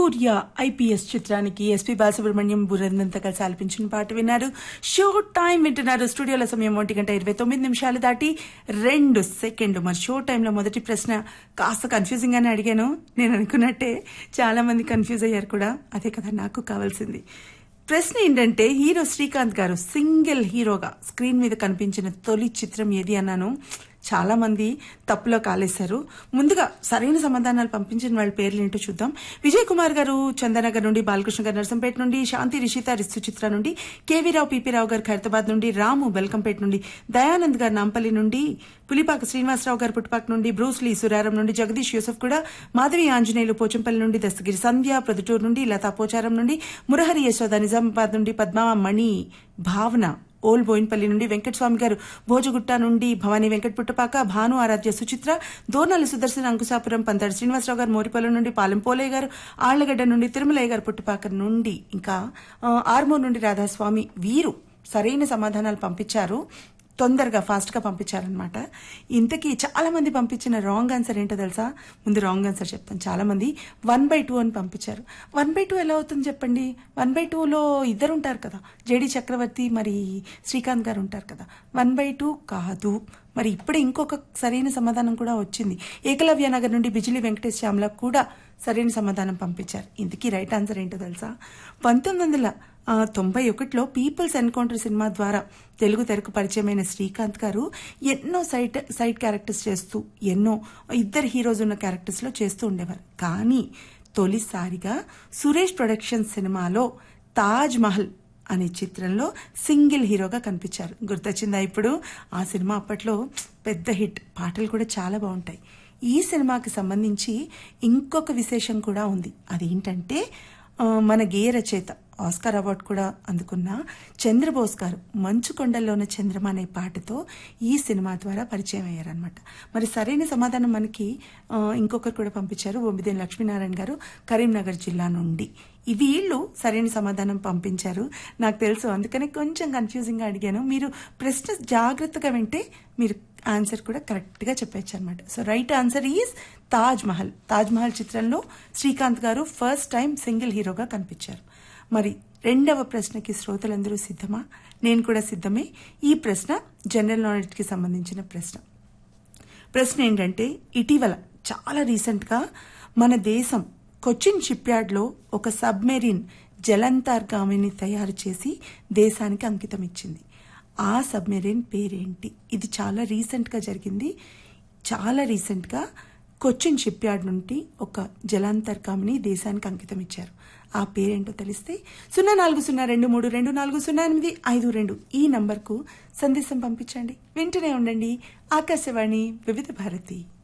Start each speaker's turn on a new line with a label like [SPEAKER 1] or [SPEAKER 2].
[SPEAKER 1] సూర్య IPS చిత్రానికి SP Balasubrahmanyam బురందంతా కలిసి ఆలపించిన పాట విన్నారు షో టైం వింటున్నారు స్టూడియోల సమయం ఒంటి గంట ఇరవై తొమ్మిది నిమిషాలు దాటి రెండు సెకండ్లు మరి షో టైంలో మొదటి ప్రశ్న కాస్త కన్ఫ్యూజింగ్ గానే అడిగాను నేను అనుకున్నట్టే చాలా మంది కన్ఫ్యూజ్ అయ్యారు కూడా అదే కదా నాకు కావాల్సింది ప్రశ్న ఏంటంటే హీరో శ్రీకాంత్ గారు సింగిల్ హీరోగా స్క్రీన్ మీద కనిపించిన తొలి చిత్రం ఏది అన్నాను చాలా మంది తప్పులో కాలేశారు ముందుగా సరైన సమాధానాలు పంపించిన వాళ్ళ పేర్లు ఏంటో చూద్దాం విజయ్ కుమార్ గారు చందనగర్ నుండి బాలకృష్ణ గారు నర్సంపేట నుండి శాంతి రిషిత రిస్తు చిత్ర నుండి కేవీ రావు పీపీ రావు గారు ఖైరతాబాద్ నుండి రాము బెల్కంపేట నుండి దయానంద్ గారు నాంపల్లి నుండి పులిపాక శ్రీనివాసరావు గారు పుట్టుపాక నుండి బ్రూస్లీ సురారం నుండి జగదీష్ యూసఫ్ కూడా మాధవి ఆంజనేయులు పోచంపల్లి నుండి దస్తగిరి సంధ్య ప్రొద్దుటూరు నుండి లతా పోచారం నుండి మురహరి యశోద నిజామాబాద్ నుండి పద్మా మణి భావన ఓల్ బోయిన్పల్లి నుండి వెంకటస్వామి గారు భోజగుట్ట నుండి భవానీ వెంకట పుట్టపాక భాను ఆరాధ్య సుచిత్ర దోర్నాలి సుదర్శన్ అంకుశాపురం పంతాడు శ్రీనివాసరావు గారు మోరిపల్లి నుండి పాలెం పోలయ్య గారు ఆళ్లగడ్డ నుండి తిరుమలయ్య గారు పుట్టపాక నుండి ఇంకా ఆ, ఆర్మూర్ నుండి రాధాస్వామి వీరు సరైన సమాధానాలు పంపించారు తొందరగా ఫాస్ట్ గా పంపించారనమాట ఇంతకీ చాలా మంది పంపించిన రాంగ్ ఆన్సర్ ఏంటో తెలుసా ముందు రాంగ్ ఆన్సర్ చెప్తాను చాలా మంది వన్ బై టూ అని పంపించారు వన్ బై టూ ఎలా అవుతుంది చెప్పండి వన్ బై టూలో ఇద్దరు ఉంటారు కదా జేడి చక్రవర్తి మరి శ్రీకాంత్ గారు ఉంటారు కదా వన్ బై టూ కాదు మరి ఇప్పుడే ఇంకొక సరైన సమాధానం కూడా వచ్చింది ఏకలవ్య నగర్ నుండి బిజిలి వెంకటేష్ శ్యామ్ల కూడా సరైన సమాధానం పంపించారు ఇంతకీ రైట్ ఆన్సర్ ఏంటో తెలుసా పంతొమ్మిది వందల ఆ, తొంభై ఒకటిలో పీపుల్స్ ఎన్కౌంటర్ సినిమా ద్వారా తెలుగు తెరకు పరిచయమైన శ్రీకాంత్ గారు ఎన్నో సైడ్ సైడ్ క్యారెక్టర్స్ చేస్తూ ఎన్నో ఇద్దరు హీరోస్ ఉన్న క్యారెక్టర్స్ లో చేస్తూ ఉండేవారు కానీ తొలిసారిగా సురేష్ ప్రొడక్షన్ సినిమాలో తాజ్ మహల్ అనే చిత్రంలో సింగిల్ హీరోగా కనిపించారు గుర్తొచ్చిందా ఇప్పుడు ఆ సినిమా అప్పట్లో పెద్ద హిట్ పాటలు కూడా చాలా బాగుంటాయి ఈ సినిమాకి సంబంధించి ఇంకొక విశేషం కూడా ఉంది అదేంటంటే ఆ, మన గేయ రచయిత ఆస్కార్ అవార్డు కూడా అందుకున్న చంద్రబోస్ గారు మంచు కొండల్లోన చంద్రమ అనే పాటతో ఈ సినిమా ద్వారా పరిచయం అయ్యారనమాట మరి సరైన సమాధానం మనకి ఆ, ఇంకొకరు కూడా పంపించారు బొమ్మిదేని లక్ష్మీనారాయణ గారు కరీంనగర్ జిల్లా నుండి ఈ వీళ్ళు సరైన సమాధానం పంపించారు నాకు తెలుసు అందుకనే కొంచెం కన్ఫ్యూజింగ్ గా అడిగాను మీరు ప్రశ్న జాగ్రత్తగా వింటే మీరు ఆన్సర్ కూడా కరెక్ట్ గా చెప్పచ్చు అనమాట so right answer is Taj Mahal Taj Mahal చిత్రంలో శ్రీకాంత్ గారు ఫస్ట్ టైం సింగిల్ హీరోగా కనిపించారు మరి రెండవ ప్రశ్నకి శ్రోతలందరూ సిద్ధమా నేను కూడా సిద్ధమే ఈ ప్రశ్న జనరల్ నాలెడ్జ్ కి సంబంధించిన ప్రశ్న ప్రశ్న ఏంటంటే ఇటీవల చాలా రీసెంట్ గా మన దేశం కొచ్చిన్ షిప్ యార్డ్ లో ఒక సబ్మెరీన్ జలంతర్గామిని తయారు చేసి దేశానికి అంకితం ఇచ్చింది ఆ సబ్మెరీన్ పేరేంటి ఇది చాలా రీసెంట్ గా జరిగింది చాలా రీసెంట్ గా కొచ్చిన్ షిప్ యార్డ్ నుండి ఒక జలాంతర్గామిని దేశానికి అంకితం ఇచ్చారు ఆ పేరేంటో తెలిస్తే సున్నా నాలుగు సున్నా రెండు మూడు రెండు నాలుగు సున్నా ఎనిమిది ఐదు రెండు ఈ నంబర్కు సందేశం పంపించండి వింటూనే ఉండండి ఆకాశవాణి వివిధ భారతి